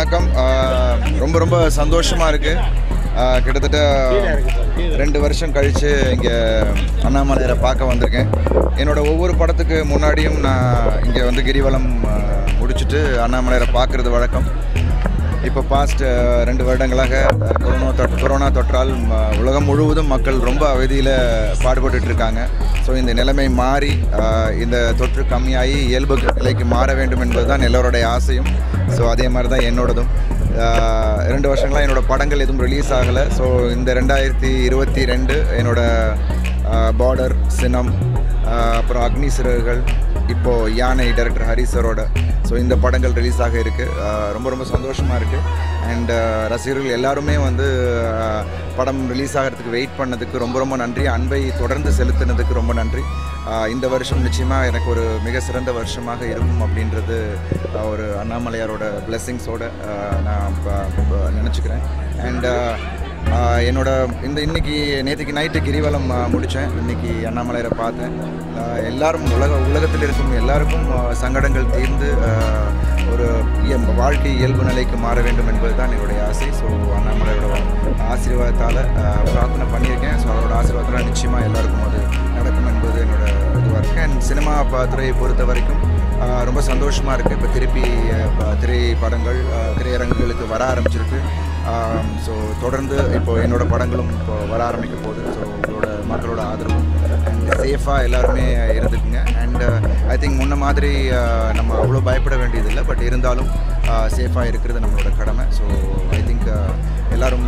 வணக்கம் ஆஹ் ரொம்ப ரொம்ப சந்தோஷமாக இருக்குது கிட்டத்தட்ட ரெண்டு வருஷம் கழித்து இங்கே அண்ணாமலையரை பார்க்க வந்திருக்கேன் என்னோட ஒவ்வொரு படத்துக்கு முன்னாடியும் நான் இங்கே வந்து கிரிவலம் ஆஹ், முடிச்சுட்டு அண்ணாமலையரை பார்க்குறது வழக்கம் இப்போ பாஸ்ட் ரெண்டு வருடங்களாக அஹ், கொரோனா தொற்று கொரோனா தொற்றால் ம- உலகம் முழுவதும் மக்கள் ரொம்ப அவதியில் பாடுபட்டுட்டு இருக்காங்க ஸோ இந்த நிலைமை மாறி அஹ், இந்த தொற்று கம்மியாகி இயல்பு நிலைக்கு மாற வேண்டும் என்பது தான் எல்லோருடைய ஆசையும் ஸோ அதே மாதிரி தான் என்னோடதும் அஹ், ரெண்டு வருஷங்களாக என்னோட படங்கள் எதுவும் ரிலீஸ் ஆகலை ஸோ இந்த ரெண்டாயிரத்தி இருபத்தி ரெண்டு என்னோட பார்டர் சினம் ஆஹ் அப்புறம் அக்னி சிறகுகள் இப்போது யானை டைரக்டர் ஹரி சரோட ஸோ இந்த படங்கள் ரிலீஸ் ஆக இருக்குது ரொம்ப ரொம்ப சந்தோஷமாக இருக்குது அண்ட் ரசிகர்கள் எல்லாருமே வந்து ஆஹ் படம் ரிலீஸ் ஆகிறதுக்கு வெயிட் பண்ணதுக்கு ரொம்ப ரொம்ப நன்றி அன்பை தொடர்ந்து செலுத்தினதுக்கு ரொம்ப நன்றி ஆஹ் இந்த வருஷம் நிச்சயமாக எனக்கு ஒரு மிக சிறந்த வருஷமாக இருக்கும் அப்படின்றது ஆஹ் ஒரு அண்ணாமலையாரோட பிளெஸ்ஸிங்ஸோட நான் ப- ப- நினச்சிக்கிறேன் அண்ட் ஆஹ் என்னோட இந்த இன்னைக்கு நேற்றுக்கு நைட்டு கிரிவலம் முடித்தேன் இன்னைக்கு அண்ணாமலையரை பார்த்தேன் ஆஹ் எல்லாரும் உலக உலகத்தில் இருக்கும் எல்லாருக்கும் ஆஹ் சங்கடங்கள் தீர்ந்து ஆஹ் ஒரு இய- வாழ்க்கை இயல்பு நிலைக்கு மாற வேண்டும் என்பது தான் என்னுடைய ஆசை ஸோ அண்ணாமலையோட ஆசீர்வாதத்தால் பிரார்த்தனை பண்ணியிருக்கேன் ஸோ அவரோட ஆசீர்வாதத்தால் நிச்சயமாக எல்லாருக்கும் அது நடக்கும் என்பது என்னோட இதுவாக இருக்குது அண்ட் சினிமா ப- துறையை பொறுத்த வரைக்கும் ஆஹ் ரொம்ப சந்தோஷமாக இருக்குது இப்போ திருப்பி ஆஹ் ப- திரைப்படங்கள் ஆஹ் திரையரங்குகளுக்கு வர ஆரம்பிச்சிருக்கு ஸோ தொடர்ந்து இப்போ என்னோட படங்களும் இப்போ வர ஆரம்பிக்க போகுது ஸோ உங்களோட மக்களோட ஆதரவு அண்ட் சேஃபாக எல்லாருமே இருந்துக்குங்க அண்ட் ஐ திங்க் முன்ன மாதிரி ஆஹ் நம்ம அவ்வளோ பயப்பட வேண்டியதில்லை பட் இருந்தாலும் சேஃபாக இருக்கிறது நம்மளோட கடமை ஸோ ஐ திங்க் எல்லாரும்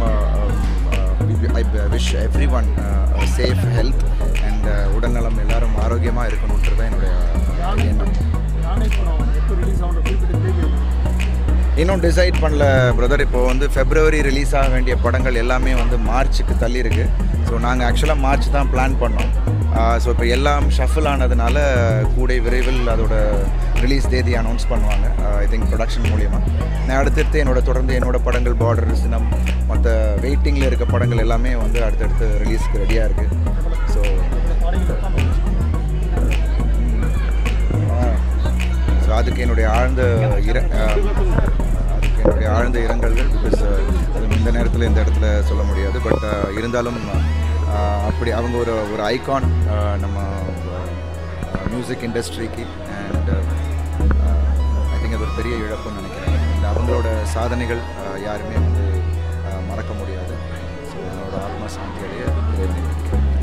I wish every one safe health and உடல்நலம் எல்லாரும் ஆரோக்கியமாக இருக்கணுன்றது தான் என்னுடைய எண்ணம் யானை படம் எப்போ ரிலீஸ் ஆகும் குறிப்பிட்ட தேதி இருக்கு. இன்னும் டிசைட் பண்ணல பிரதர் இப்போ வந்து ஃபெப்ரவரி ரிலீஸ் ஆக வேண்டிய படங்கள் எல்லாமே வந்து மார்ச்சுக்கு தள்ளி இருக்கு ஸோ நாங்கள் ஆக்சுவலாக மார்ச் தான் பிளான் பண்ணோம் ஸோ இப்போ எல்லாம் ஷஃபிள் ஆனதுனால கூடை விரைவில் அதோட ரிலீஸ் தேதி அனௌன்ஸ் பண்ணுவாங்க ஐ திங்க் ப்ரொடக்ஷன் மூலியமாக நான் அடுத்தடுத்து என்னோட தொடர்ந்து என்னோட படங்கள் பார்டர் சினம் மற்ற வெயிட்டிங்கில் இருக்க படங்கள் எல்லாமே வந்து அடுத்தடுத்து ரிலீஸ்க்கு ரெடியாக இருக்குது ஸோ இந்த பாடல்கள் தான் ஸோ அதுக்கு என்னுடைய ஆழ்ந்த இர அஹ், அதுக்கு என்னுடைய ஆழ்ந்த இரங்கல்கள் பிகாஸ் அது இந்த நேரத்தில் இந்த இடத்துல சொல்ல முடியாது பட் இருந்தாலும் அஹ், அப்படி அவங்க ஒரு ஒரு ஐகான் நம்ம மியூசிக் இண்டஸ்ட்ரிக்கு அண்ட் ஐ திங்க் அது ஒரு பெரிய இழப்புன்னு நினைக்கிறேன் And அவங்களோட சாதனைகள் அஹ், யாருமே வந்து அஹ், மறக்க முடியாது ஸோ என்னோட ஆத்மா சாந்தி அடைய இறைவனை வேண்டிக்கிறேன்.